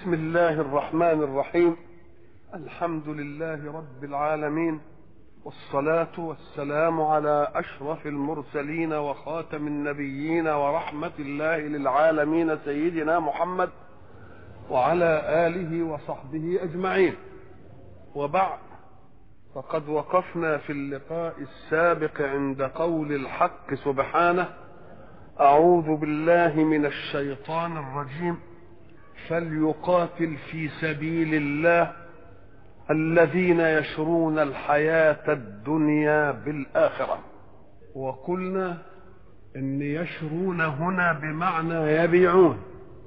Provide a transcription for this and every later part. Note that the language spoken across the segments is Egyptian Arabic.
بسم الله الرحمن الرحيم الحمد لله رب العالمين والصلاة والسلام على أشرف المرسلين وخاتم النبيين ورحمة الله للعالمين سيدنا محمد وعلى آله وصحبه أجمعين وبعد فقد وقفنا في اللقاء السابق عند قول الحق سبحانه أعوذ بالله من الشيطان الرجيم فليقاتل في سبيل الله الذين يشرون الحياة الدنيا بالآخرة وقلنا إن يشرون هنا بمعنى يبيعون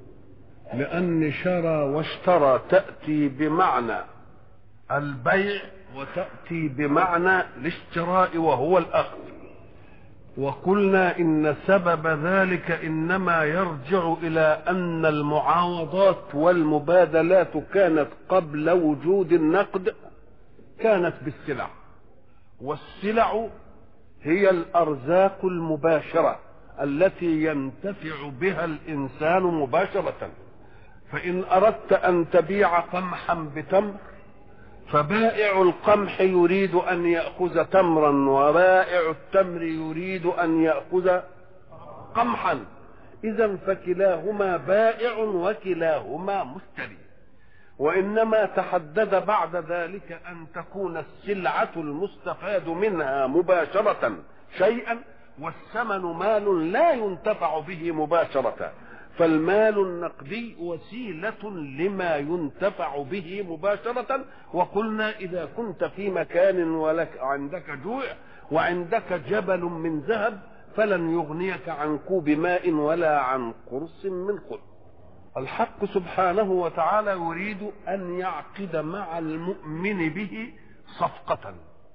لأن شرى واشترى تأتي بمعنى البيع وتأتي بمعنى الاشتراء وهو الأخذ وقلنا ان سبب ذلك انما يرجع الى ان المعاوضات والمبادلات كانت قبل وجود النقد كانت بالسلع والسلع هي الارزاق المباشره التي ينتفع بها الانسان مباشره فان اردت ان تبيع قمحا بتمر فبائع القمح يريد ان ياخذ تمرا وبائع التمر يريد ان ياخذ قمحا اذا فكلاهما بائع وكلاهما مشتري وانما تحدد بعد ذلك ان تكون السلعه المستفاد منها مباشره شيئا والثمن مال لا ينتفع به مباشره فالمال النقدي وسيلة لما ينتفع به مباشرة وقلنا إذا كنت في مكان ولك عندك جوع وعندك جبل من ذهب فلن يغنيك عن كوب ماء ولا عن قرص من خبز الحق سبحانه وتعالى يريد أن يعقد مع المؤمن به صفقة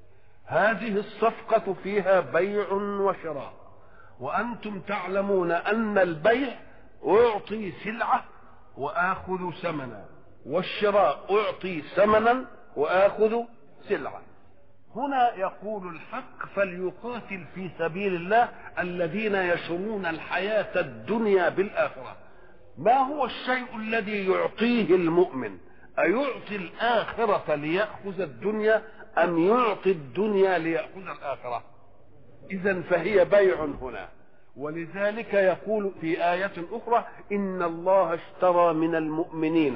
هذه الصفقة فيها بيع وشراء وأنتم تعلمون أن البيع أعطي سلعة وآخذ ثمنا والشراء أعطي ثمنا وآخذ سلعة هنا يقول الحق فليقاتل في سبيل الله الذين يشرون الحياة الدنيا بالآخرة ما هو الشيء الذي يعطيه المؤمن أيعطي الآخرة ليأخذ الدنيا أم يعطي الدنيا ليأخذ الآخرة إذا فهي بيع هنا ولذلك يقول في آية أخرى إن الله اشترى من المؤمنين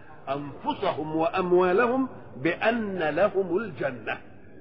أنفسهم وأموالهم بأن لهم الجنة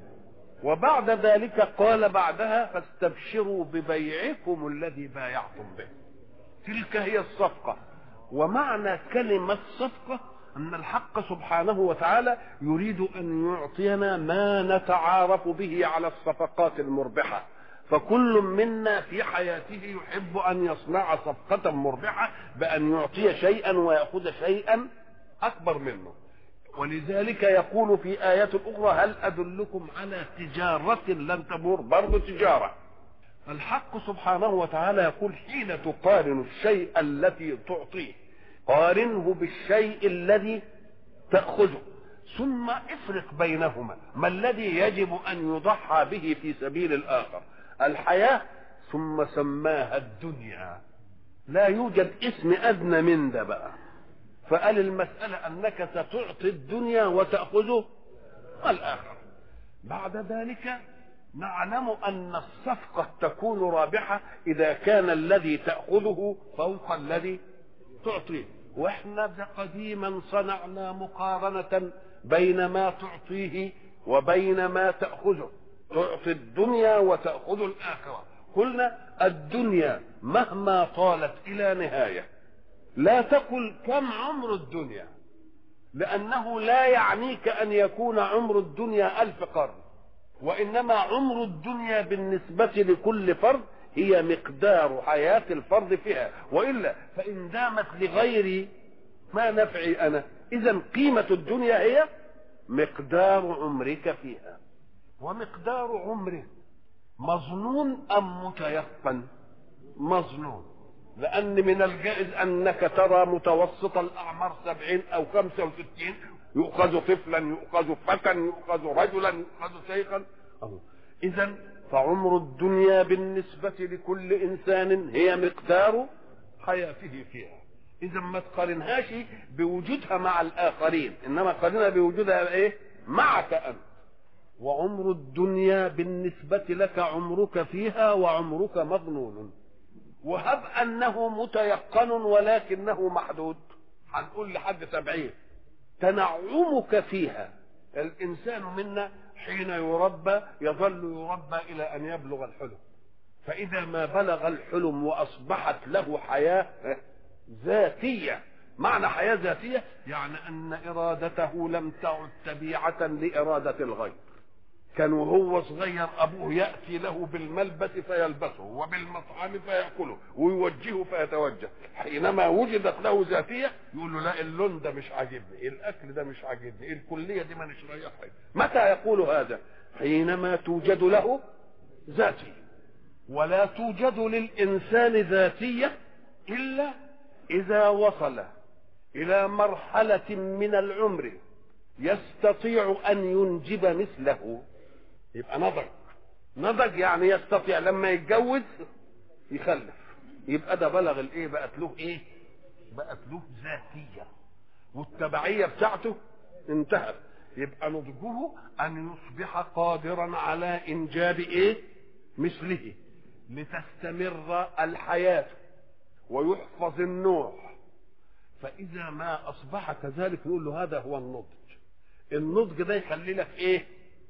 وبعد ذلك قال بعدها فاستبشروا ببيعكم الذي بايعتم به تلك هي الصفقة ومعنى كلمة صفقة أن الحق سبحانه وتعالى يريد أن يعطينا ما نتعارف به على الصفقات المربحة فكل منا في حياته يحب ان يصنع صفقة مربحة بان يعطي شيئا ويأخذ شيئا اكبر منه ولذلك يقول في آية أخرى هل أدلكم على تجارة لن تبور برضه تجارة الحق سبحانه وتعالى يقول حين تقارن الشيء الذي تعطيه قارنه بالشيء الذي تأخذه ثم افرق بينهما ما الذي يجب أن يضحى به في سبيل الآخر الحياة ثم سماها الدنيا لا يوجد اسم أدنى من ده بقى فقال المسألة أنك ستعطي الدنيا وتأخذ الآخر بعد ذلك نعلم أن الصفقة تكون رابحة إذا كان الذي تأخذه فوق الذي تعطيه واحنا قديما صنعنا مقارنة بين ما تعطيه وبين ما تأخذه تعطي الدنيا وتأخذ الآخرة قلنا الدنيا مهما طالت إلى نهاية لا تقل كم عمر الدنيا لأنه لا يعنيك أن يكون عمر الدنيا ألف قرن وإنما عمر الدنيا بالنسبة لكل فرد هي مقدار حياة الفرد فيها وإلا فإن دامت لغيري ما نفعي أنا إذا قيمة الدنيا هي مقدار عمرك فيها ومقدار عمره مظنون أم متيقن مظنون لأن من الجائز أنك ترى متوسط الأعمار سبعين أو خمسة وستين يؤخذ طفلا يؤخذ فتى يؤخذ رجلا يؤخذ شيخا إذا فعمر الدنيا بالنسبة لكل إنسان هي مقدار حياته فيها اذا ما تقارنهاش بوجودها مع الاخرين انما قارنها بوجودها ايه معك انت وعمر الدنيا بالنسبة لك عمرك فيها وعمرك مظنون وهب أنه متيقن ولكنه محدود هنقول لحد سبعين تنعمك فيها الإنسان منا حين يربى يظل يربى إلى أن يبلغ الحلم فإذا ما بلغ الحلم وأصبحت له حياة ذاتية معنى حياة ذاتية يعني أن إرادته لم تعد تبيعة لإرادة الغير كان وهو صغير ابوه ياتي له بالملبس فيلبسه وبالمطعم فياكله ويوجهه فيتوجه حينما وجدت له ذاتيه يقول له لا اللون ده مش عاجبني الاكل ده مش عاجبني الكليه دي مانيش رايحها متى يقول هذا حينما توجد له ذاتيه ولا توجد للانسان ذاتيه الا اذا وصل الى مرحله من العمر يستطيع ان ينجب مثله يبقى نضج نضج يعني يستطيع لما يتجوز يخلف يبقى ده بلغ الايه بقت له ايه بقت له ذاتيه والتبعيه بتاعته انتهت يبقى نضجه ان يصبح قادرا على انجاب ايه مثله لتستمر الحياه ويحفظ النوع فاذا ما اصبح كذلك نقول له هذا هو النضج النضج ده يخلي لك ايه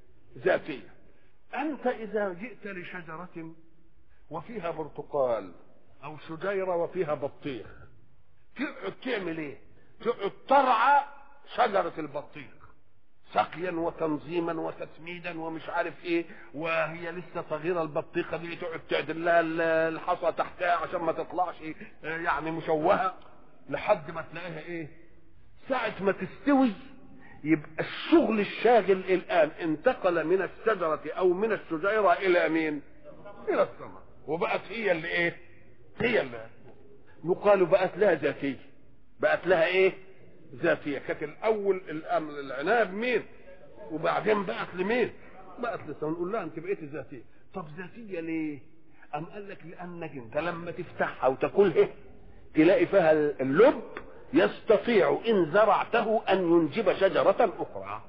ذاتيه انت اذا جئت لشجره وفيها برتقال او شجيره وفيها بطيخ تقعد تعمل ايه تقعد ترعى شجره البطيخ سقيا وتنظيما وتسميدا ومش عارف ايه وهي لسه صغيره البطيخه دي تقعد تعدل لها الحصى تحتها عشان ما تطلعش يعني مشوهه لحد ما تلاقيها ايه ساعه ما تستوي يبقى الشغل الشاغل الان انتقل من الشجره او من الشجيره الى مين الى السماء وبقت هي اللي ايه هي اللي يقال بقت لها ذاتيه بقت لها ايه ذاتيه كانت الاول الامر العناب مين وبعدين بقت لمين بقت لسه نقول لها انت بقيتي ذاتيه طب ذاتيه ليه ام قال لك لانك انت لما تفتحها وتاكلها تلاقي فيها اللب يستطيع إن زرعته أن ينجب شجرة أخرى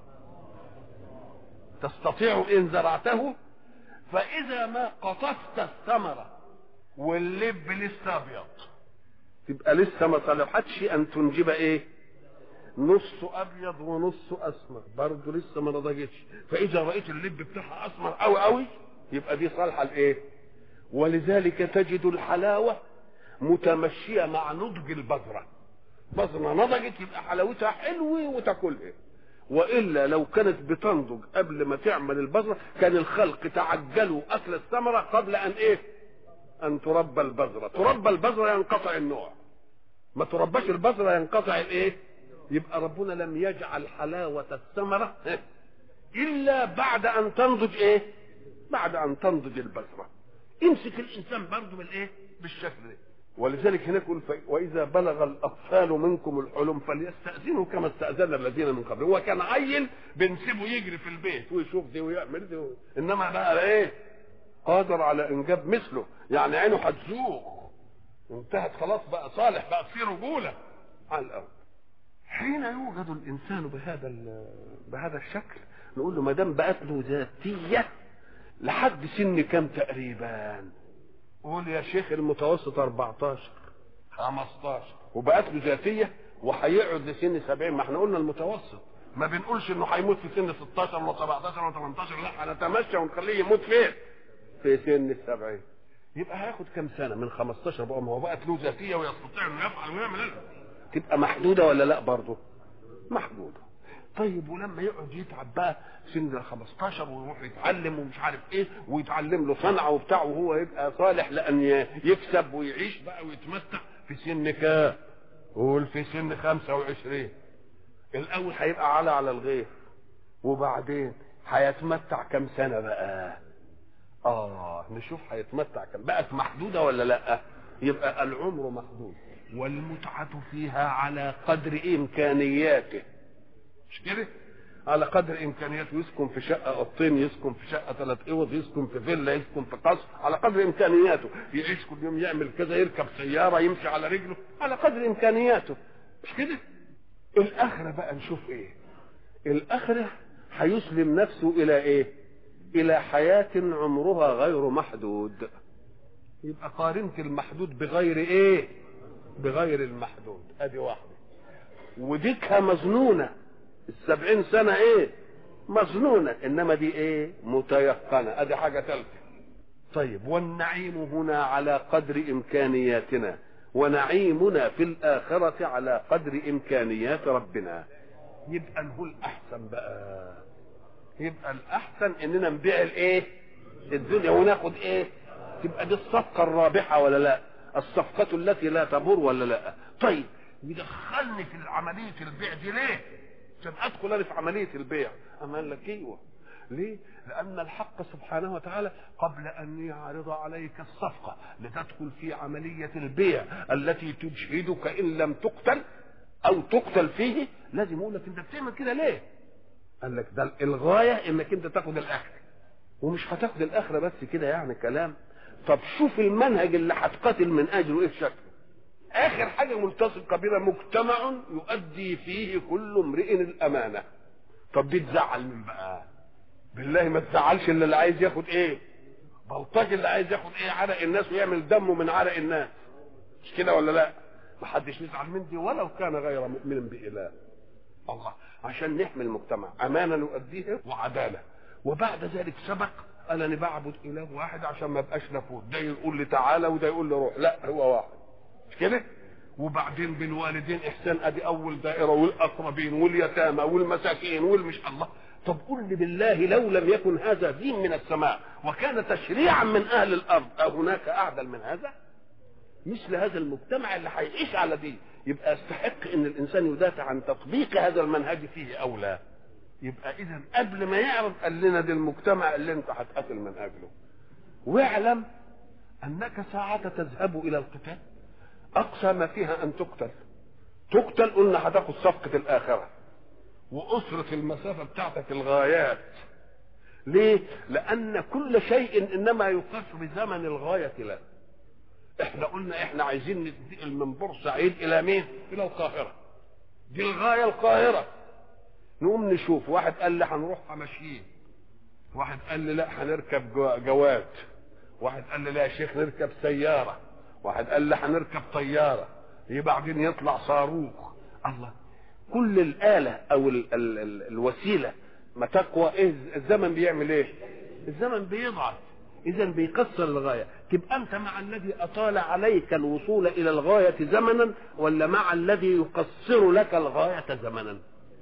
تستطيع إن زرعته فإذا ما قطفت الثمرة واللب لسه أبيض تبقى لسه ما صلحتش أن تنجب إيه؟ نص أبيض ونص أسمر برضه لسه ما نضجتش فإذا رأيت اللب بتاعها أسمر أوي أوي يبقى دي صالحة لإيه؟ ولذلك تجد الحلاوة متمشية مع نضج البذرة بذرة نضجت يبقى حلاوتها حلوة وتاكلها والا لو كانت بتنضج قبل ما تعمل البذره كان الخلق تعجلوا اكل الثمره قبل ان ايه؟ ان تربى البذره، تربى البذره ينقطع النوع. ما ترباش البذره ينقطع الايه؟ يبقى ربنا لم يجعل حلاوه الثمره الا بعد ان تنضج ايه؟ بعد ان تنضج البذره. امسك الانسان برضه بالايه؟ بالشكل ده. ولذلك هناك يقول واذا بلغ الاطفال منكم الحلم فليستاذنوا كما استاذن الذين من قبل هو كان عيل بنسيبه يجري في البيت ويشوف دي ويعمل دي انما بقى ايه قادر على انجاب مثله يعني عينه هتزوغ انتهت خلاص بقى صالح بقى في رجوله على الارض حين يوجد الانسان بهذا بهذا الشكل نقول له ما دام بقت له ذاتيه لحد سن كم تقريبا قول يا شيخ المتوسط 14 15 وبقت له ذاتيه وهيقعد لسن 70 ما احنا قلنا المتوسط ما بنقولش انه هيموت في سن 16 ولا 17 ولا 18 لا هنتمشى ونخليه يموت فين؟ في سن ال 70 يبقى هياخد كام سنه من 15 بقى ما هو بقت له ذاتيه ويستطيع انه يفعل ويعمل ايه؟ تبقى محدوده ولا لا برضه؟ محدوده طيب ولما يقعد يتعب بقى سن ال 15 ويروح يتعلم ومش عارف ايه ويتعلم له صنعه وبتاع وهو يبقى صالح لان يكسب ويعيش بقى ويتمتع في سن كام؟ قول في سن 25 الاول هيبقى على على الغير وبعدين هيتمتع كم سنه بقى؟ اه نشوف هيتمتع كم بقت محدوده ولا لا؟ يبقى العمر محدود والمتعه فيها على قدر امكانياته مش كده على قدر امكانياته يسكن في شقه اوضتين يسكن في شقه ثلاث اوض يسكن في فيلا يسكن في قصر على قدر امكانياته يعيش كل يوم يعمل كذا يركب سياره يمشي على رجله على قدر امكانياته مش كده الاخره بقى نشوف ايه الاخره هيسلم نفسه الى ايه الى حياه عمرها غير محدود يبقى قارنت المحدود بغير ايه بغير المحدود ادي واحده وديكها مظنونه السبعين سنة ايه مظنونة انما دي ايه متيقنة ادي حاجة ثالثة طيب والنعيم هنا على قدر امكانياتنا ونعيمنا في الاخرة على قدر امكانيات ربنا يبقى هو الاحسن بقى يبقى الاحسن اننا نبيع الايه الدنيا وناخد ايه تبقى دي الصفقة الرابحة ولا لا الصفقة التي لا تبور ولا لا طيب يدخلني في عملية البيع دي ليه عشان ادخل انا في عمليه البيع اما قال لك ايوه ليه لان الحق سبحانه وتعالى قبل ان يعرض عليك الصفقه لتدخل في عمليه البيع التي تجهدك ان لم تقتل او تقتل فيه لازم يقول لك انت بتعمل كده ليه قال لك ده الغايه انك انت تاخد الاخره ومش هتاخد الاخره بس كده يعني كلام طب شوف المنهج اللي هتقاتل من اجله ايه شكله اخر حاجه ملتصقه بنا مجتمع يؤدي فيه كل امرئ الامانه طب دي تزعل من بقى بالله ما تزعلش الا اللي عايز ياخد ايه بلطجي اللي عايز ياخد ايه عرق الناس ويعمل دمه من عرق الناس مش كده ولا لا محدش يزعل من دي ولو كان غير مؤمن باله الله عشان نحمي المجتمع امانه نؤديها وعداله وبعد ذلك سبق قال انا بعبد اله واحد عشان ما ابقاش نفوت ده يقول لي تعالى وده يقول لي روح لا هو واحد مش كده وبعدين بالوالدين احسان ادي اول دائره والاقربين واليتامى والمساكين والمش الله طب قل لي بالله لو لم يكن هذا دين من السماء وكان تشريعا من اهل الارض أهناك اعدل من هذا مثل هذا المجتمع اللي هيعيش على دين يبقى يستحق ان الانسان يدافع عن تطبيق هذا المنهج فيه او لا يبقى اذا قبل ما يعرض قال لنا ده المجتمع اللي انت هتقاتل من اجله واعلم انك ساعة تذهب الى القتال اقصى ما فيها ان تقتل تقتل قلنا هتاخد صفقة الاخرة واسرة المسافة بتاعتك الغايات ليه لان كل شيء انما يقاس بزمن الغاية له احنا قلنا احنا عايزين ننتقل من بورسعيد الى مين الى القاهرة دي الغاية القاهرة نقوم نشوف واحد قال لي هنروح ماشيين واحد قال لي لا هنركب جواد واحد قال لي لا يا شيخ نركب سيارة واحد قال لي هنركب طيارة يبقى بعدين يطلع صاروخ الله كل الآلة أو ال ال ال الوسيلة ما تقوى إيه الزمن بيعمل إيه؟ الزمن بيضعف إذا بيكسر الغاية تبقى أنت مع الذي أطال عليك الوصول إلى الغاية زمنا ولا مع الذي يقصر لك الغاية زمنا؟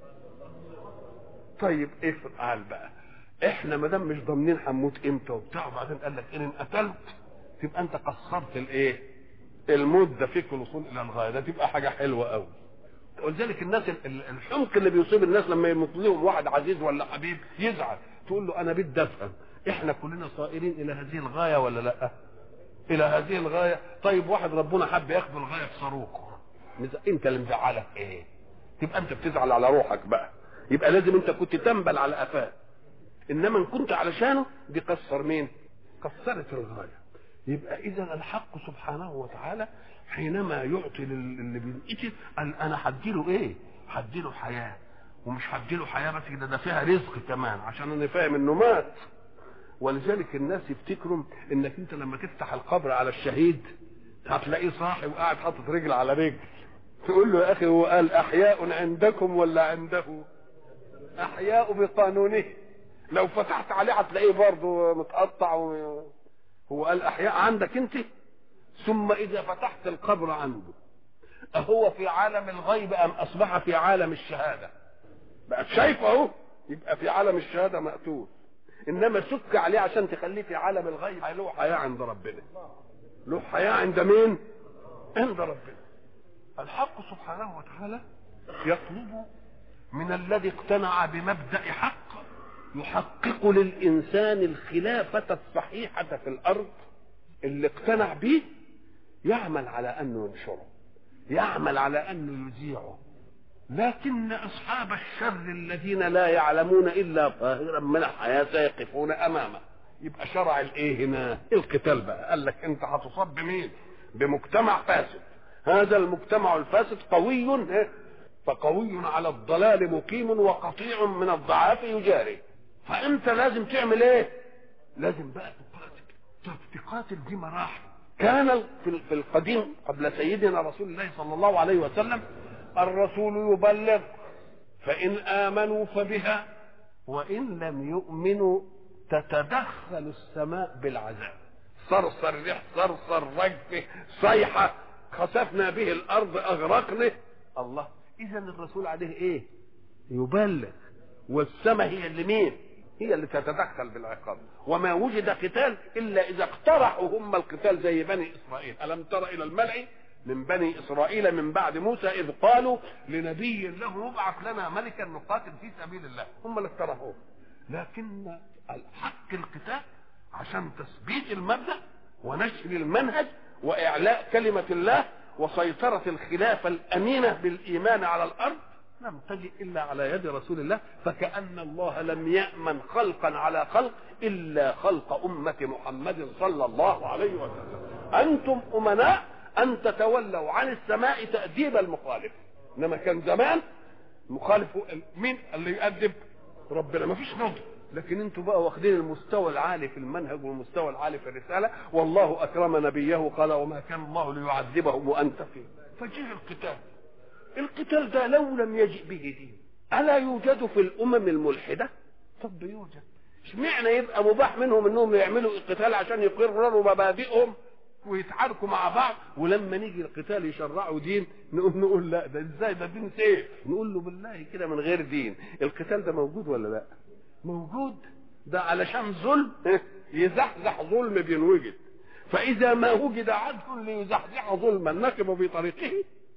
طيب افعل بقى احنا ما دام مش ضامنين هنموت امتى وبتاع وبعدين قال لك ان قتلت تبقى انت قصرت الايه؟ المده فيك الوصول الى الغايه ده تبقى حاجه حلوه قوي ولذلك الناس الحمق اللي بيصيب الناس لما يموت لهم واحد عزيز ولا حبيب يزعل تقول له انا بدي افهم احنا كلنا صائرين الى هذه الغايه ولا لا؟ الى هذه الغايه طيب واحد ربنا حب ياخد الغايه في صاروخ انت اللي مزعلك ايه؟ تبقى انت بتزعل على روحك بقى يبقى لازم انت كنت تنبل على قفاه انما ان كنت علشانه دي قصر مين قصرت الغايه يبقى اذا الحق سبحانه وتعالى حينما يعطي اللي بينقتل قال انا هديله ايه هديله حياه ومش هديله حياه بس كده ده فيها رزق كمان عشان انا فاهم انه مات ولذلك الناس يفتكروا انك انت لما تفتح القبر على الشهيد هتلاقيه صاحي وقاعد حاطط رجل على رجل تقول له يا اخي هو قال احياء عندكم ولا عنده احياء بقانونه لو فتحت عليه هتلاقيه برضه متقطع و... هو قال احياء عندك انت ثم اذا فتحت القبر عنده اهو في عالم الغيب ام اصبح في عالم الشهاده بقى شايفه اهو يبقى في عالم الشهاده مقتول انما سك عليه عشان تخليه في عالم الغيب له حياه عند ربنا له حياه عند مين عند ربنا الحق سبحانه وتعالى يطلب من الذي اقتنع بمبدا حق يحقق للانسان الخلافه الصحيحه في الارض اللي اقتنع به يعمل على انه ينشره يعمل على انه يذيعه لكن اصحاب الشر الذين لا يعلمون الا ظاهرا من الحياه سيقفون امامه يبقى شرع الايه هنا القتال بقى قال لك انت هتصاب بمين بمجتمع فاسد هذا المجتمع الفاسد قوي فقوي على الضلال مقيم وقطيع من الضعاف يجاري فانت لازم تعمل ايه لازم بقى تقاتل طب تقاتل دي مراحل كان في القديم قبل سيدنا رسول الله صلى الله عليه وسلم الرسول يبلغ فإن آمنوا فبها وإن لم يؤمنوا تتدخل السماء بالعذاب صرصر ريح صرصر رجفه صيحة خسفنا به الأرض أغرقنا الله إذا الرسول عليه إيه يبلغ والسماء هي اللي مين هي اللي تتدخل بالعقاب وما وجد قتال إلا إذا اقترحوا هم القتال زي بني إسرائيل ألم تر إلى الملأ من بني إسرائيل من بعد موسى إذ قالوا لنبي له ابعث لنا ملكا نقاتل في سبيل الله هم اللي اقترحوه لكن الحق القتال عشان تثبيت المبدأ ونشر المنهج وإعلاء كلمة الله وسيطرة الخلافة الأمينة بالإيمان على الأرض لم تجئ إلا على يد رسول الله فكأن الله لم يأمن خلقا على خلق إلا خلق أمة محمد صلى الله عليه وسلم أنتم أمناء أن تتولوا عن السماء تأديب المخالف إنما كان زمان مخالف مين اللي يؤدب ربنا ما فيش نضج لكن انتوا بقى واخدين المستوى العالي في المنهج والمستوى العالي في الرساله والله اكرم نبيه قال وما كان الله ليعذبهم وانت فيه فجه القتال القتال ده لو لم يجئ به دين الا يوجد في الامم الملحده طب يوجد اشمعنى يبقى مباح منهم انهم يعملوا القتال عشان يقرروا مبادئهم ويتعاركوا مع بعض ولما نيجي القتال يشرعوا دين نقول نقول لا ده ازاي ده دين سيف نقول له بالله كده من غير دين القتال ده موجود ولا لا موجود ده علشان ظلم يزحزح ظلم بينوجد فاذا ما وجد عدل ليزحزح ظلما نكب في طريقه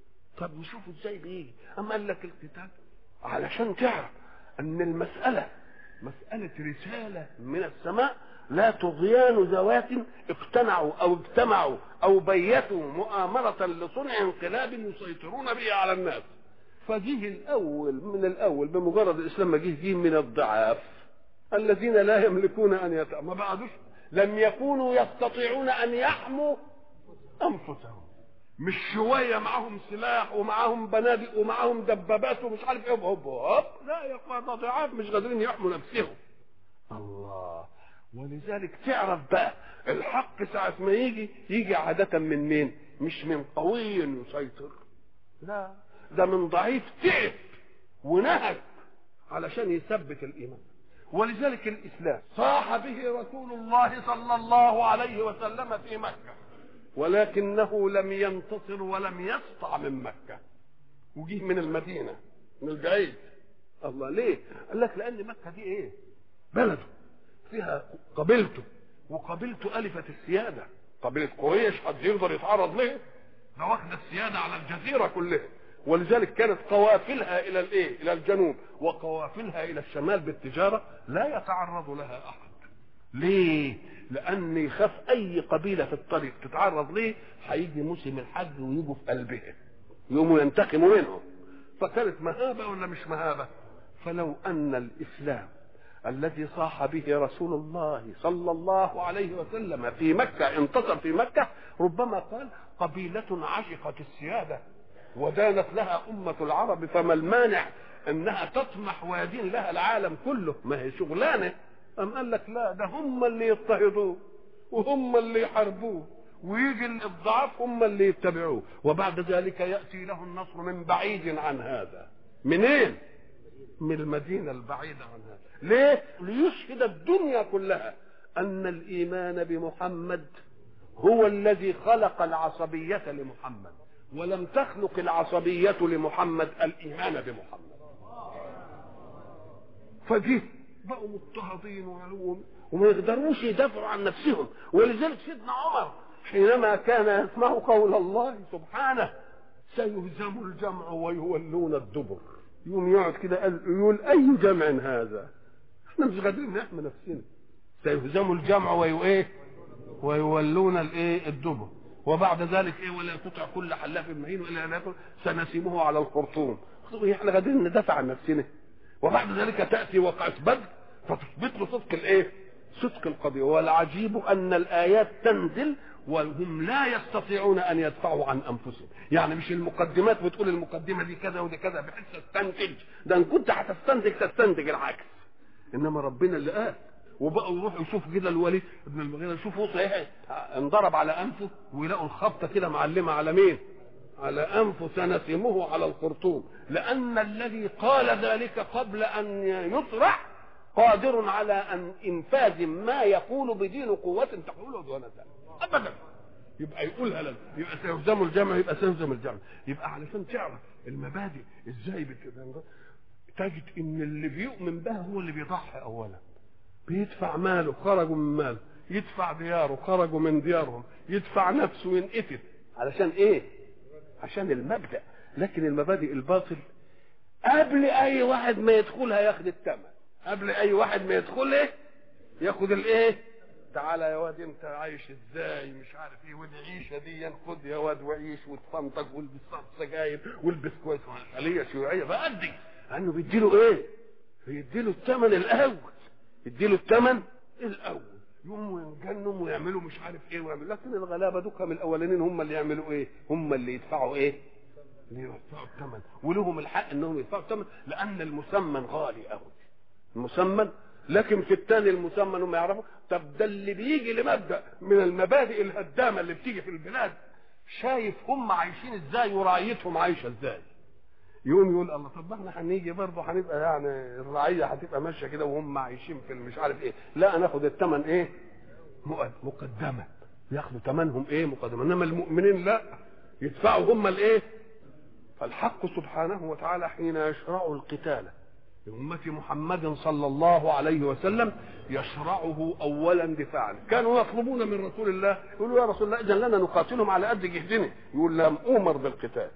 طب نشوفه ازاي بيجي اما قال لك القتال علشان تعرف ان المساله مساله رساله من السماء لا طغيان ذوات اقتنعوا او اجتمعوا او بيتوا مؤامرة لصنع انقلاب يسيطرون به على الناس فجه الاول من الاول بمجرد الاسلام ما جه جه من الضعاف الذين لا يملكون ان يت... ما بعدوش لم يكونوا يستطيعون ان يحموا انفسهم مش شويه معاهم سلاح ومعاهم بنادق ومعاهم دبابات ومش عارف ايه هوب هوب لا يا اخوان ضعاف مش قادرين يحموا نفسهم الله ولذلك تعرف بقى الحق ساعة ما يجي يجي عادة من مين؟ مش من قوي يسيطر لا ده من ضعيف تعب ونهج علشان يثبت الإيمان ولذلك الإسلام صاح به رسول الله صلى الله عليه وسلم في مكة ولكنه لم ينتصر ولم يسطع من مكة وجيه من المدينة من البعيد الله ليه؟ قال لك لأن مكة دي إيه؟ بلده فيها قبيلته وقبيلته ألفت السيادة قبيلة قريش حد يقدر يتعرض له ده واخد السيادة على الجزيرة كلها ولذلك كانت قوافلها إلى الإيه؟ إلى الجنوب وقوافلها إلى الشمال بالتجارة لا يتعرض لها أحد ليه؟ لأن يخاف أي قبيلة في الطريق تتعرض ليه هيجي موسم الحج ويجوا في قلبها يقوموا ينتقموا منهم فكانت مهابة ولا مش مهابة؟ فلو أن الإسلام الذي صاح به رسول الله صلى الله عليه وسلم في مكة انتصر في مكة ربما قال قبيلة عشقت السيادة ودانت لها أمة العرب فما المانع أنها تطمح ويدين لها العالم كله ما هي شغلانة أم قال لك لا ده هم اللي يضطهدوه وهم اللي يحاربوه ويجي الضعاف هم اللي يتبعوه وبعد ذلك يأتي له النصر من بعيد عن هذا منين؟ من المدينة البعيدة عن هذا ليه؟ ليشهد الدنيا كلها أن الإيمان بمحمد هو الذي خلق العصبية لمحمد ولم تخلق العصبية لمحمد الإيمان بمحمد فجه بقوا مضطهدين وعلوم وما يقدروش يدافعوا عن نفسهم ولذلك سيدنا عمر حينما كان يسمع قول الله سبحانه سيهزم الجمع ويولون الدبر يوم يقعد كده قال يقول اي جمع هذا احنا مش قادرين نحمي نفسنا سيهزم الجمع وايه ويولون الايه الدبر وبعد ذلك ايه ولا تطع كل حلاف مهين والا لا سنسمه على الخرطوم اصل احنا قادرين ندافع عن نفسنا وبعد ذلك تاتي وقعه بدر فتثبت له صدق الايه؟ صدق القضيه والعجيب ان الايات تنزل وهم لا يستطيعون ان يدفعوا عن انفسهم يعني مش المقدمات بتقول المقدمه دي كذا ودي كذا بحيث تستنتج ده ان كنت هتستنتج تستنتج العكس انما ربنا اللي قال وبقوا يروحوا يشوفوا كده الوليد ابن المغيرة يشوفوا صحيح انضرب على انفه ويلاقوا الخبطه كده معلمه على مين؟ على انفه سنسمه على الخرطوم لان الذي قال ذلك قبل ان يطرح قادر على ان انفاذ ما يقول بدين قوه تحوله دون ذلك ابدا يبقى يقولها لنا يبقى سيهزم الجمع يبقى سيهزم الجمع يبقى علشان تعرف المبادئ ازاي بت- تجد ان اللي بيؤمن بها هو اللي بيضحي اولا بيدفع ماله خرجوا من ماله يدفع دياره خرجوا من ديارهم يدفع نفسه وينقتل علشان ايه عشان المبدا لكن المبادئ الباطل قبل اي واحد ما يدخلها ياخد الثمن قبل اي واحد ما يدخلها ياخد الايه تعالى يا واد انت عايش ازاي مش عارف ايه ودي عيشه دي خد يا واد وعيش وتفنطق والبس سجاير والبس كويس خليه شيوعيه فادي انه بيديله ايه بيديله الثمن الاول يديله الثمن الاول يقوموا ينجنوا ويعملوا مش عارف ايه ويعملوا لكن الغلابه دوكا من الاولانيين هم اللي يعملوا ايه هم اللي يدفعوا ايه اللي يدفعوا الثمن ولهم الحق انهم يدفعوا الثمن لان المسمن غالي قوي المسمن لكن في الثاني المسمن هم يعرفوا طب ده اللي بيجي لمبدا من المبادئ الهدامه اللي بتيجي في البلاد شايف هم عايشين ازاي ورعيتهم عايشه ازاي يقوم يقول الله طب ما احنا هنيجي برضه هنبقى يعني الرعيه هتبقى ماشيه كده وهم عايشين في مش عارف ايه لا ناخد الثمن ايه مقد- مقدمه ياخدوا ثمنهم ايه مقدمه انما المؤمنين لا يدفعوا هم الايه فالحق سبحانه وتعالى حين يشرع القتال لأمة محمد صلى الله عليه وسلم يشرعه أولا دفاعا كانوا يطلبون من رسول الله يقولوا يا رسول الله إذن لنا نقاتلهم على قد جهدنا يقول لم أمر بالقتال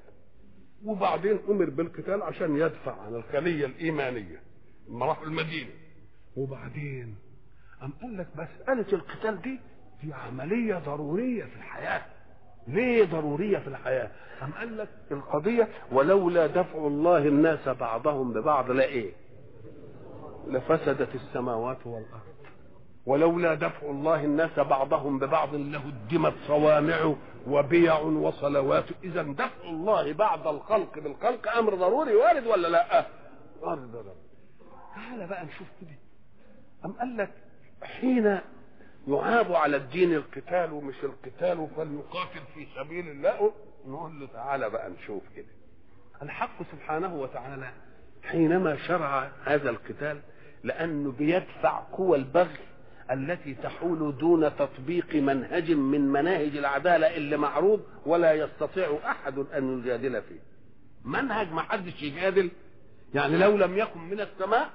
وبعدين أمر بالقتال عشان يدفع عن الخلية الإيمانية لما راحوا المدينة وبعدين أم قال لك مسألة القتال دي دي عملية ضرورية في الحياة ليه ضرورية في الحياة أم قال لك القضية ولولا دفع الله الناس بعضهم ببعض لا إيه لفسدت السماوات والأرض ولولا دفع الله الناس بعضهم ببعض لهدمت صوامع وبيع وصلوات إذا دفع الله بعض الخلق بالخلق أمر ضروري وارد ولا لا وارد ضروري تعال بقى نشوف كده أم قال لك حين يعاب على الدين القتال ومش القتال فليقاتل في سبيل الله نقول له تعالى بقى نشوف كده الحق سبحانه وتعالى حينما شرع هذا القتال لأنه بيدفع قوى البغي التي تحول دون تطبيق منهج من مناهج العدالة اللي معروض ولا يستطيع أحد أن يجادل فيه منهج ما حدش يجادل يعني لو لم يكن من السماء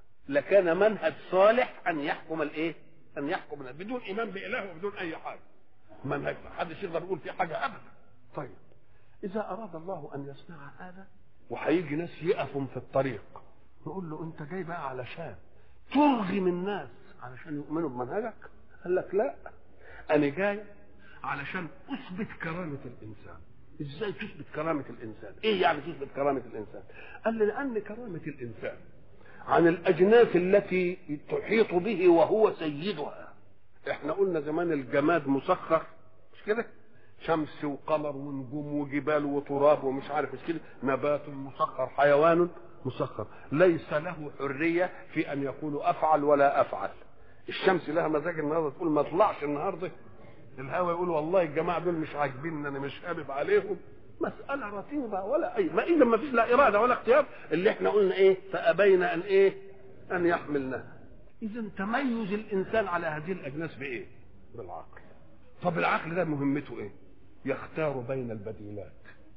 لكان منهج صالح أن يحكم الإيه أن يحكم الناس بدون إيمان بإله وبدون أي حاجة منهج ما حدش يقدر يقول فيه حاجة أبدا طيب إذا أراد الله أن يصنع هذا وهيجي ناس يقفوا في الطريق نقول له أنت جاي بقى علشان ترغم الناس علشان يؤمنوا بمنهجك قال لك لا أنا جاي علشان أثبت كرامة الإنسان إزاي تثبت كرامة الإنسان إيه يعني تثبت كرامة الإنسان قال لي لأن كرامة الإنسان عن الأجناس التي تحيط به وهو سيدها احنا قلنا زمان الجماد مسخر مش كده شمس وقمر ونجوم وجبال وتراب ومش عارف ايش كده نبات مسخر حيوان مسخر ليس له حرية في أن يقول أفعل ولا أفعل الشمس لها مزاج النهارده تقول ما طلعش النهارده الهوا يقول والله الجماعة دول مش عاجبيني أنا مش حابب عليهم مسألة رتيبة ولا أي ما إذا ما فيش لا إرادة ولا اختيار اللي احنا قلنا إيه فأبين أن إيه أن يحملناها إذا تميز الإنسان على هذه الأجناس بإيه؟ بالعقل طب العقل ده مهمته إيه؟ يختار بين البديلات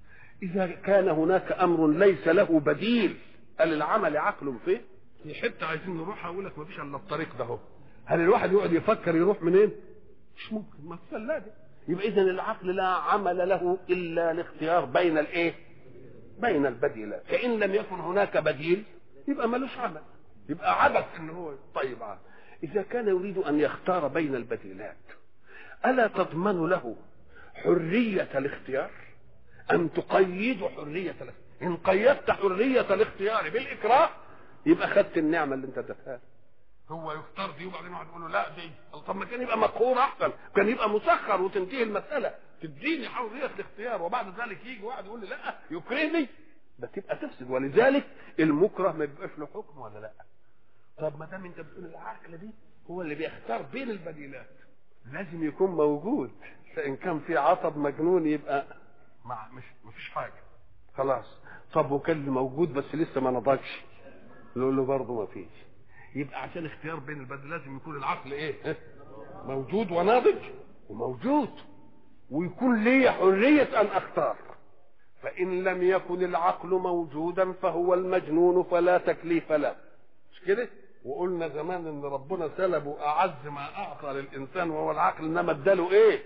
إذا كان هناك أمر ليس له بديل قال العمل عقل فيه في حتة عايزين نروح أقول لك ما فيش إلا الطريق ده هو هل الواحد يقعد يفكر يروح منين؟ مش ممكن ما في ثلاجة يبقى إذا العقل لا عمل له إلا الاختيار بين الإيه؟ بين البديلات فإن لم يكن هناك بديل يبقى ملوش عمل يبقى عبث ان هو طيب عاد. اذا كان يريد ان يختار بين البديلات الا تضمن له حريه الاختيار ام تقيد حريه الاختيار ان قيدت حريه الاختيار بالاكراه يبقى خدت النعمه اللي انت اديتها هو يختار دي وبعدين واحد يقول له لا دي طب ما كان يبقى مقهور احسن كان يبقى مسخر وتنتهي المساله تديني حريه الاختيار وبعد ذلك يجي واحد يقول لي لا يكرهني ده تبقى تفسد ولذلك المكره ما بيبقاش له حكم ولا لا طب ما دام انت بتقول العقل دي هو اللي بيختار بين البديلات لازم يكون موجود فان كان في عصب مجنون يبقى مع مش مفيش حاجه خلاص طب وكان موجود بس لسه ما نضجش نقول له برضه ما فيش يبقى عشان اختيار بين البدل لازم يكون العقل ايه موجود وناضج وموجود ويكون لي حرية أن أختار فإن لم يكن العقل موجودا فهو المجنون فلا تكليف له مش كده وقلنا زمان ان ربنا سلبه اعز ما اعطى للانسان وهو العقل انما اداله ايه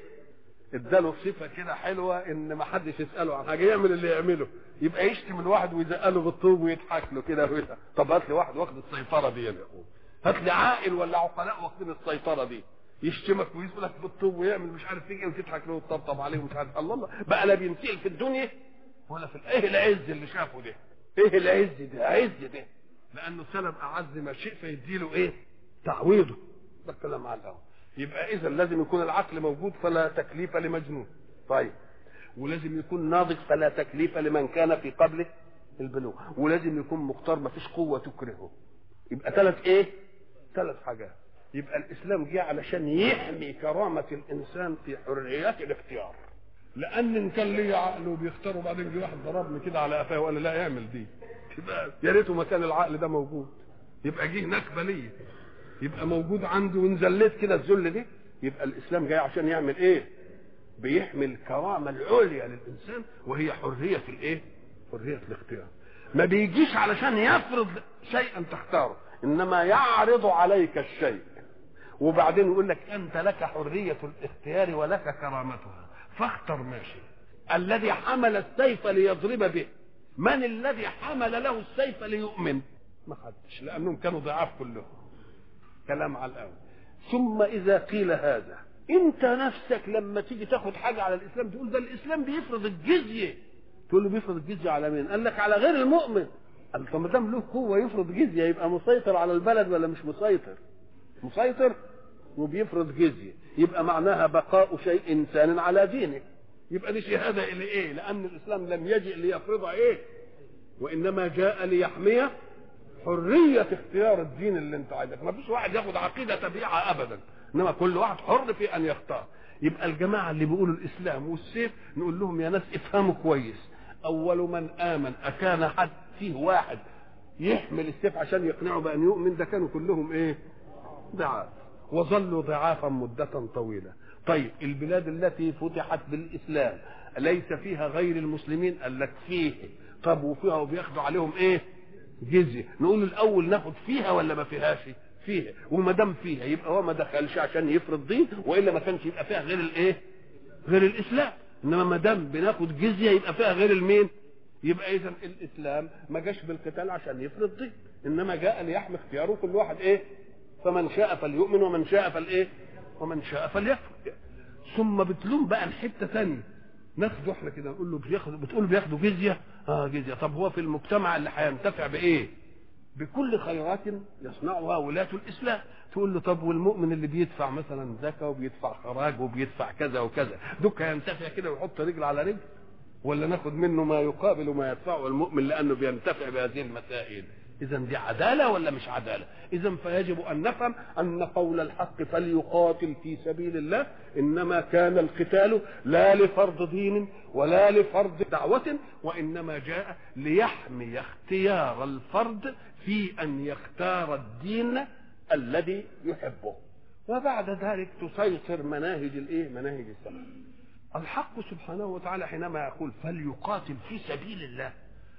اداله صفه كده حلوه ان ما حدش يساله عن حاجه يعمل اللي يعمله يبقى يشتم الواحد ويزقله بالطوب ويضحك له كده ويضحك. طب هات لي واحد واخد السيطره دي يا اخوه هات لي عاقل ولا عقلاء واخدين السيطره دي يشتمك ويسألك بالطوب ويعمل مش عارف ايه وتضحك له وتطبطب عليه ومش عارف الله الله بقى لا بينسئل في الدنيا ولا في ايه العز اللي شافه ده ايه العز ده عز ده لانه سلب اعز ما شيء فيديله ايه تعويضه ده الكلام على الاول يبقى اذا لازم يكون العقل موجود فلا تكليف لمجنون طيب ولازم يكون ناضج فلا تكليف لمن كان في قبله البلوغ ولازم يكون مختار ما فيش قوه تكرهه يبقى ثلاث ايه ثلاث حاجات يبقى الاسلام جه علشان يحمي كرامه الانسان في حريات الاختيار لان ان كان لي عقل وبيختار وبعدين جه واحد ضربني كده على قفاه وقال لي لا اعمل دي يبقى يا ريته ما كان العقل ده موجود يبقى جه نكبه ليا يبقى موجود عنده وانزلت كده الذل دي يبقى الاسلام جاي عشان يعمل ايه بيحمي الكرامه العليا للانسان وهي حريه الايه حريه الاختيار ما بيجيش علشان يفرض شيئا تختاره انما يعرض عليك الشيء وبعدين يقول لك انت لك حريه الاختيار ولك كرامتها فاختر ماشي الذي حمل السيف ليضرب به من الذي حمل له السيف ليؤمن ما حدش لانهم كانوا ضعاف كلهم كلام على الاول ثم اذا قيل هذا انت نفسك لما تيجي تاخد حاجه على الاسلام تقول ده الاسلام بيفرض الجزيه تقول له بيفرض الجزيه على مين قال لك على غير المؤمن قال طب ما دام له قوه يفرض جزيه يبقى مسيطر على البلد ولا مش مسيطر مسيطر وبيفرض جزيه يبقى معناها بقاء شيء انسان على دينه يبقى دي شهاده الى ايه لان الاسلام لم يجئ ليفرض ايه وانما جاء ليحمي حريه اختيار الدين اللي انت عايزك ما فيش واحد ياخد عقيده تبيعها ابدا انما كل واحد حر في ان يختار يبقى الجماعه اللي بيقولوا الاسلام والسيف نقول لهم يا ناس افهموا كويس اول من امن اكان حد فيه واحد يحمل السيف عشان يقنعه بان يؤمن ده كانوا كلهم ايه ضعاف وظلوا ضعافا مدة طويلة طيب البلاد التي فتحت بالإسلام ليس فيها غير المسلمين قال لك فيه طب وفيها وبياخدوا عليهم ايه جزية نقول الأول ناخد فيها ولا ما فيهاش فيها وما دام فيها يبقى هو ما دخلش عشان يفرض دين والا ما كانش يبقى فيها غير الايه غير الاسلام انما ما دام بناخد جزيه يبقى فيها غير المين يبقى اذا الاسلام ما جاش بالقتال عشان يفرض دين انما جاء ليحمي اختياره كل واحد ايه فمن شاء فليؤمن ومن شاء فالايه ومن شاء فليكفر ثم بتلوم بقى الحته ثانيه ناخده احنا كده نقول له بياخد بتقول بياخدوا جزيه اه جزيه طب هو في المجتمع اللي هينتفع بايه بكل خيرات يصنعها ولاة الإسلام تقول له طب والمؤمن اللي بيدفع مثلا زكاة وبيدفع خراج وبيدفع كذا وكذا دوك ينتفع كده ويحط رجل على رجل ولا ناخد منه ما يقابل ما يدفعه المؤمن لأنه بينتفع بهذه المسائل إذا دي عدالة ولا مش عدالة؟ إذا فيجب أن نفهم أن قول الحق فليقاتل في سبيل الله إنما كان القتال لا لفرض دين ولا لفرض دعوة وإنما جاء ليحمي اختيار الفرد في أن يختار الدين الذي يحبه وبعد ذلك تسيطر مناهج الإيه؟ مناهج السماء الحق سبحانه وتعالى حينما يقول فليقاتل في سبيل الله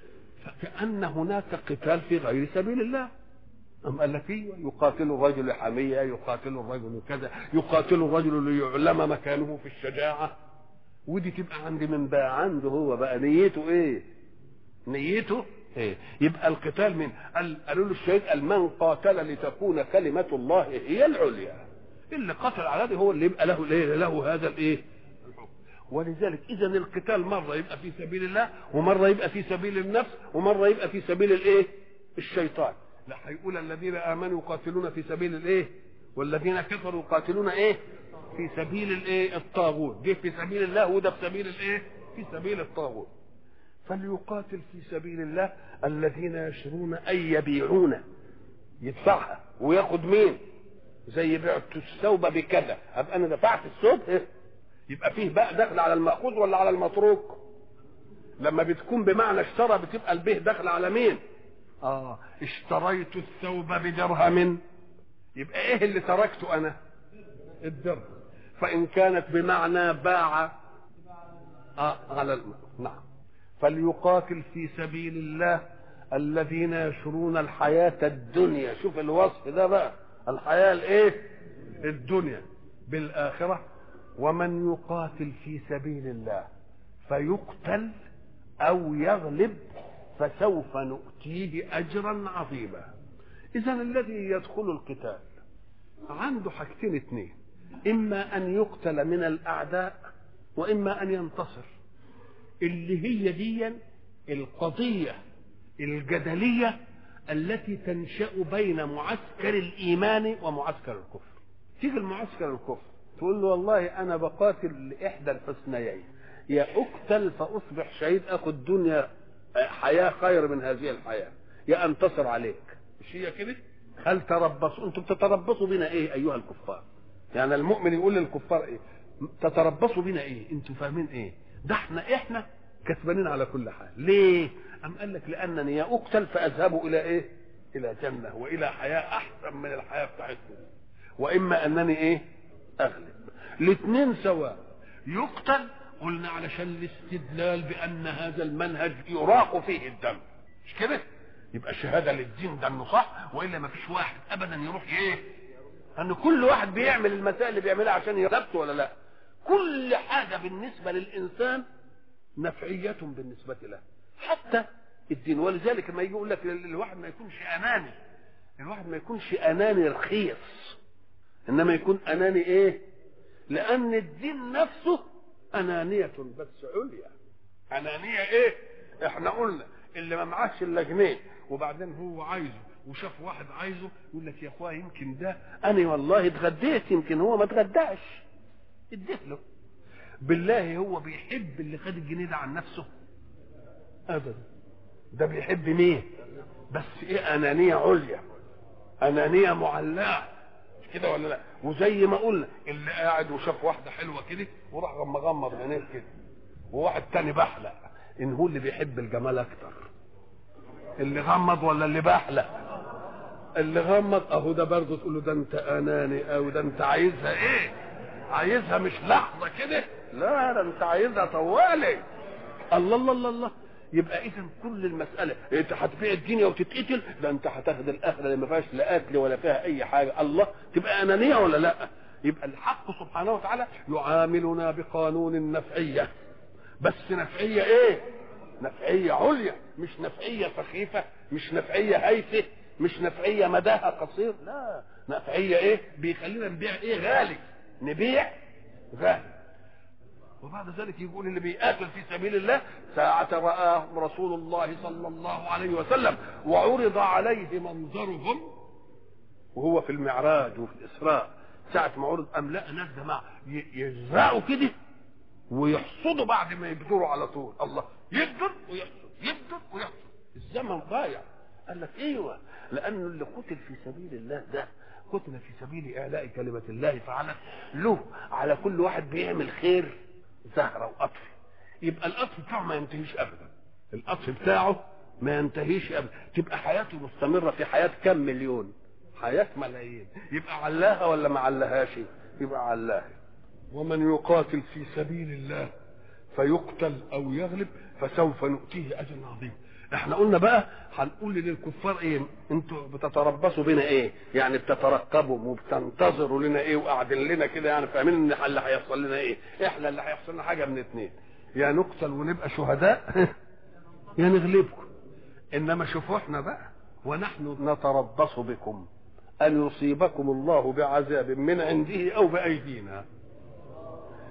فكأن هناك قتال في غير سبيل الله أم قال لك إيه يقاتل الرجل حمية يقاتل الرجل كذا يقاتل الرجل ليعلم مكانه في الشجاعة ودي تبقى عند من بقى عنده هو بقى نيته ايه نيته ايه يبقى القتال من قال قالوا له الشهيد قال من قاتل لتكون كلمة الله هي العليا اللي قتل على ده هو اللي يبقى له الايه له هذا الايه ولذلك اذا القتال مره يبقى في سبيل الله ومره يبقى في سبيل النفس ومره يبقى في سبيل الايه الشيطان لا هيقول الذين امنوا يقاتلون في سبيل الايه والذين كفروا يقاتلون ايه في سبيل الايه الطاغوت جه في سبيل الله وده في سبيل الايه في سبيل الطاغوت فليقاتل في سبيل الله الذين يشرون اي يبيعون يدفعها وياخد مين زي بعت الثوب بكذا ابقى انا دفعت الثوب إيه؟ يبقى فيه بقى دخل على المأخوذ ولا على المتروك لما بتكون بمعنى اشترى بتبقى البه دخل على مين اه اشتريت الثوب بدرهم يبقى ايه اللي تركته انا الدرهم فان كانت بمعنى باع آه على الم... نعم فليقاتل في سبيل الله الذين يشرون الحياة الدنيا شوف الوصف ده بقى الحياة الايه الدنيا بالآخرة ومن يقاتل في سبيل الله فيقتل أو يغلب فسوف نؤتيه أجرا عظيما إذا الذي يدخل القتال عنده حاجتين اتنين إما أن يقتل من الأعداء وإما أن ينتصر اللي هي دي القضية الجدلية التي تنشأ بين معسكر الإيمان ومعسكر الكفر تيجي المعسكر الكفر تقول له والله أنا بقاتل لإحدى الحسنيين يا أقتل فأصبح شهيد أخذ دنيا حياة خير من هذه الحياة يا أنتصر عليك مش هي كده هل تربصوا أنتم تتربصوا بنا إيه أيها الكفار يعني المؤمن يقول للكفار إيه تتربصوا بنا إيه أنتم فاهمين إيه ده احنا احنا كسبانين على كل حال ليه أم قال لك لأنني يا أقتل فأذهب إلى إيه إلى جنة وإلى حياة أحسن من الحياة بتاعتكم وإما أنني إيه أغلب الاثنين سواء يقتل قلنا علشان الاستدلال بأن هذا المنهج يراق فيه الدم مش كده يبقى شهادة للدين ده انه صح وإلا ما فيش واحد أبدا يروح إيه أن كل واحد بيعمل المسائل اللي بيعملها عشان يثبت ولا لا كل حاجة بالنسبة للإنسان نفعية بالنسبة له حتى الدين ولذلك لما يجي يقول لك الواحد ما يكونش اناني الواحد ما يكونش اناني رخيص انما يكون اناني ايه لان الدين نفسه انانيه بس عليا انانيه ايه احنا قلنا اللي ما معاش الا جنيه وبعدين هو عايزه وشاف واحد عايزه يقول لك يا اخويا يمكن ده انا والله اتغديت يمكن هو ما اتغداش اديه له بالله هو بيحب اللي خد الجنيه ده عن نفسه ابدا ده بيحب مين بس ايه انانيه عليا انانيه معلقه مش كده ولا لا وزي ما قلنا اللي قاعد وشاف واحده حلوه كده وراح مغمض عينيه كده وواحد تاني بحلق ان هو اللي بيحب الجمال اكتر اللي غمض ولا اللي بحلق اللي غمض اهو ده برضه تقول له ده انت اناني او ده انت عايزها ايه عايزها مش لحظه كده لا ده انت عايزها طوالي الله الله الله الله يبقى اذا كل المساله انت هتبيع الدنيا وتتقتل ده انت هتاخد الاخره اللي ما فيهاش لا قتل ولا فيها اي حاجه الله تبقى انانيه ولا لا يبقى الحق سبحانه وتعالى يعاملنا بقانون النفعيه بس نفعيه ايه نفعيه عليا مش نفعيه سخيفه مش نفعيه هايفه مش نفعيه مداها قصير لا نفعيه ايه بيخلينا نبيع ايه غالي نبيع غالي وبعد ذلك يقول اللي بيقاتل في سبيل الله ساعة رآهم رسول الله صلى الله عليه وسلم وعرض عليه منظرهم وهو في المعراج وفي الإسراء ساعة ما عرض أم لا ناس جماعة يزرعوا كده ويحصدوا بعد ما يبدروا على طول الله يبدر ويحصد يبدر ويحصد الزمن ضايع قال لك ايوه لانه اللي قتل في سبيل الله ده قتل في سبيل اعلاء كلمه الله تعالى له على كل واحد بيعمل خير زهره وقطف يبقى القطف بتاعه ما ينتهيش ابدا القطف بتاعه ما ينتهيش ابدا تبقى حياته مستمره في حياه كم مليون حياه ملايين يبقى علاها ولا ما علاهاش يبقى علاها ومن يقاتل في سبيل الله فيقتل او يغلب فسوف نؤتيه اجرا عظيما احنا قلنا بقى هنقول للكفار ايه انتوا بتتربصوا بنا ايه يعني بتترقبوا وبتنتظروا لنا ايه وقاعدين لنا كده يعني فاهمين ان اللي هيحصل لنا ايه احنا اللي هيحصل لنا حاجه من اتنين يا نقتل ونبقى شهداء يا نغلبكم انما شوفوا احنا بقى ونحن نتربص بكم ان يصيبكم الله بعذاب من عنده او بايدينا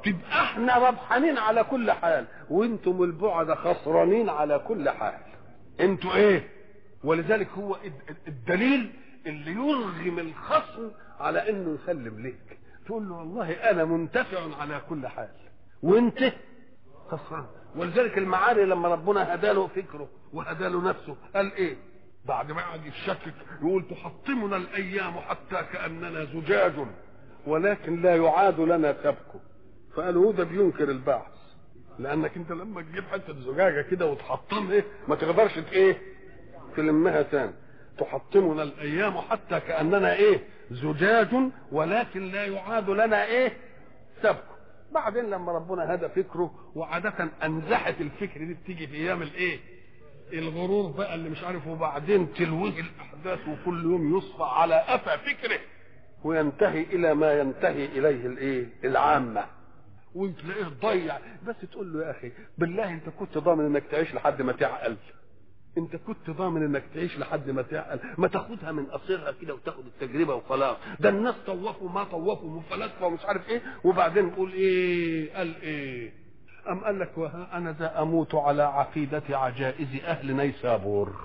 تبقى احنا ربحانين على كل حال وانتم البعد خسرانين على كل حال انتوا ايه ولذلك هو الدليل اللي يرغم الخصم على انه يسلم لك تقول له والله انا منتفع على كل حال وانت خسران ولذلك المعاني لما ربنا هدى له فكره وهدى له نفسه قال ايه بعد ما قعد يتشكك يقول تحطمنا الايام حتى كاننا زجاج ولكن لا يعاد لنا سبك فقالوا ده بينكر البعث لانك انت لما تجيب حته زجاجه كده وتحطمها ايه ما تقدرش ايه تلمها تاني تحطمنا الايام حتى كاننا ايه زجاج ولكن لا يعاد لنا ايه سبك بعدين لما ربنا هدى فكره وعادة أنزحت الفكر دي بتيجي في أيام الإيه؟ الغرور بقى اللي مش عارف وبعدين تلويه الأحداث وكل يوم يصفى على أفى فكره وينتهي إلى ما ينتهي إليه الإيه؟ العامة وتلاقيه ضيع بس تقول له يا أخي بالله أنت كنت ضامن إنك تعيش لحد ما تعقل انت كنت ضامن انك تعيش لحد ما تعقل ما تاخدها من قصيرها كده وتاخد التجربه وخلاص ده الناس طوفوا ما طوفوا وفلاسفه ومش عارف ايه وبعدين نقول ايه قال ايه ام قال لك وها انا ذا اموت على عقيده عجائز اهل نيسابور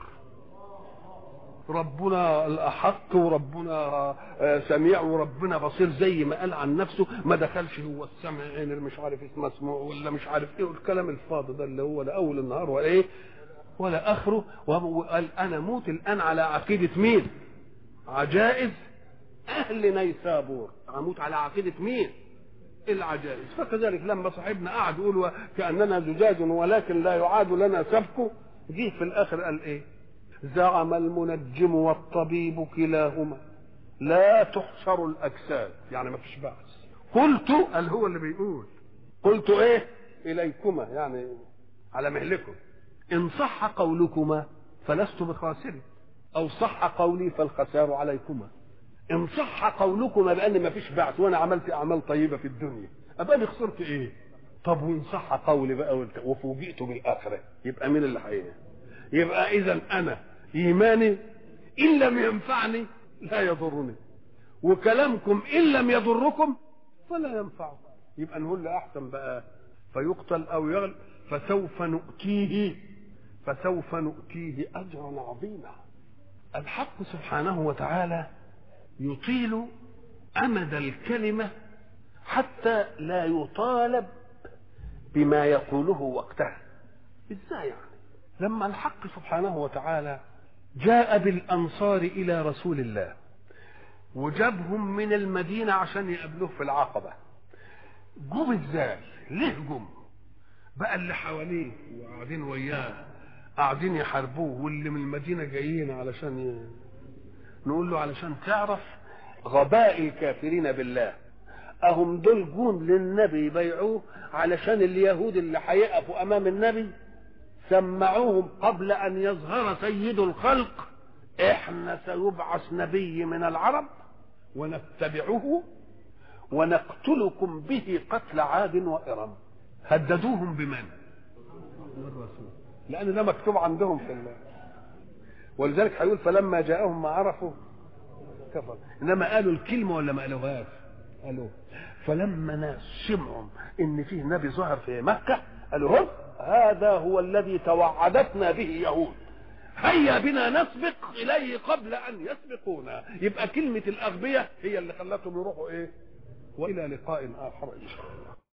ربنا الاحق وربنا سميع وربنا بصير زي ما قال عن نفسه ما دخلش هو السمع عين مش عارف اسمه مسموع ولا مش عارف ايه والكلام الفاضي ده اللي هو لا اول النهار ولا ايه ولا اخره وقال انا موت الان على عقيده مين عجائز اهل نيسابور اموت على عقيده مين العجائز فكذلك لما صاحبنا قعد يقول كاننا زجاج ولكن لا يعاد لنا سبكه جه في الاخر قال ايه زعم المنجم والطبيب كلاهما لا تحشر الاجساد يعني ما فيش بعث قلت قال هو اللي بيقول قلت ايه اليكما يعني على مهلكم إن صح قولكما فلست بخاسر أو صح قولي فالخسار عليكما إن صح قولكما بأن ما فيش بعث وأنا عملت أعمال طيبة في الدنيا أبقى أنا خسرت إيه؟ طب وإن صح قولي بقى وفوجئت بالآخرة يبقى مين اللي حقيقة؟ يبقى إذا أنا إيماني إن لم ينفعني لا يضرني وكلامكم إن لم يضركم فلا ينفعكم يبقى نقول له أحسن بقى فيقتل أو يغل فسوف نؤتيه فسوف نؤتيه اجرا عظيما الحق سبحانه وتعالى يطيل امد الكلمه حتى لا يطالب بما يقوله وقتها ازاي يعني لما الحق سبحانه وتعالى جاء بالانصار الى رسول الله وجابهم من المدينه عشان يقابلوه في العقبه جم ازاي ليه جم بقى اللي حواليه وقاعدين وياه قاعدين يحاربوه واللي من المدينه جايين علشان ي... نقول له علشان تعرف غباء الكافرين بالله اهم دول جون للنبي يبيعوه علشان اليهود اللي هيقفوا امام النبي سمعوهم قبل ان يظهر سيد الخلق احنا سيبعث نبي من العرب ونتبعه ونقتلكم به قتل عاد وارم هددوهم بمن بالرسول لان ده مكتوب عندهم في الله ولذلك هيقول فلما جاءهم ما عرفوا كفر انما قالوا الكلمه ولا ما قالوهاش قالوا فلما ناس سمعوا ان فيه نبي ظهر في مكه قالوا هم هذا هو الذي توعدتنا به يهود هيا بنا نسبق اليه قبل ان يسبقونا يبقى كلمه الاغبياء هي اللي خلتهم يروحوا ايه والى لقاء اخر ان شاء الله